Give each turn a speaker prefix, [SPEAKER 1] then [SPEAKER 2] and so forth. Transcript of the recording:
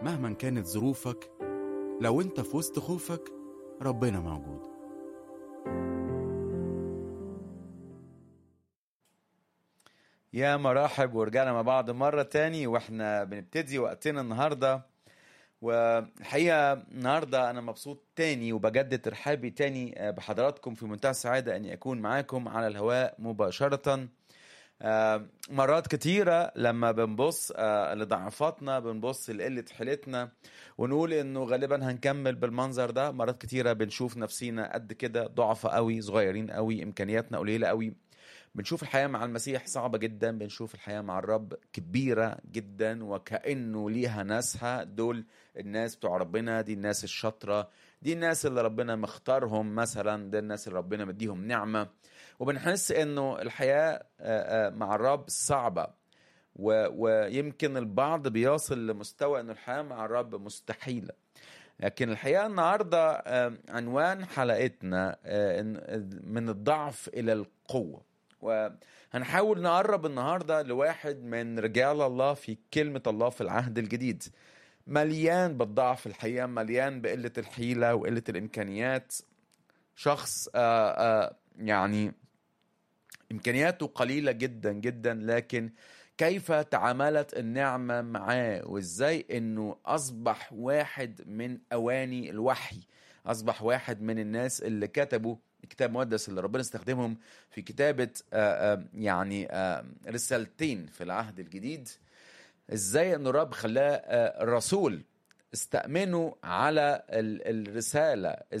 [SPEAKER 1] مهما كانت ظروفك لو انت في وسط خوفك ربنا موجود
[SPEAKER 2] يا مرحب ورجعنا مع بعض مرة تاني واحنا بنبتدي وقتنا النهاردة والحقيقة النهاردة أنا مبسوط تاني وبجدد ترحابي تاني بحضراتكم في منتهى السعادة أني أكون معاكم على الهواء مباشرة آه، مرات كتيرة لما بنبص آه، لضعفاتنا بنبص لقلة حيلتنا ونقول انه غالبا هنكمل بالمنظر ده مرات كتيرة بنشوف نفسينا قد كده ضعفة قوي صغيرين قوي امكانياتنا قليلة قوي بنشوف الحياة مع المسيح صعبة جدا بنشوف الحياة مع الرب كبيرة جدا وكأنه ليها ناسها دول الناس بتوع ربنا دي الناس الشاطرة دي الناس اللي ربنا مختارهم مثلا دي الناس اللي ربنا مديهم نعمة وبنحس انه الحياة آه، آه، مع الرب صعبة و- ويمكن البعض بيصل لمستوى انه الحياة مع الرب مستحيلة لكن الحقيقة النهاردة آه، عنوان حلقتنا آه، إن- من الضعف إلى القوة وهنحاول نقرب النهاردة لواحد من رجال الله في كلمة الله في العهد الجديد مليان بالضعف الحقيقة مليان بقلة الحيلة وقلة الإمكانيات شخص آه، آه، يعني إمكانياته قليلة جدا جدا لكن كيف تعاملت النعمة معاه وإزاي إنه أصبح واحد من أواني الوحي أصبح واحد من الناس اللي كتبوا الكتاب المقدس اللي ربنا استخدمهم في كتابة آه، آه، يعني آه، رسالتين في العهد الجديد إزاي إنه الرب خلاه آه، رسول استأمنوا على ال- الرسالة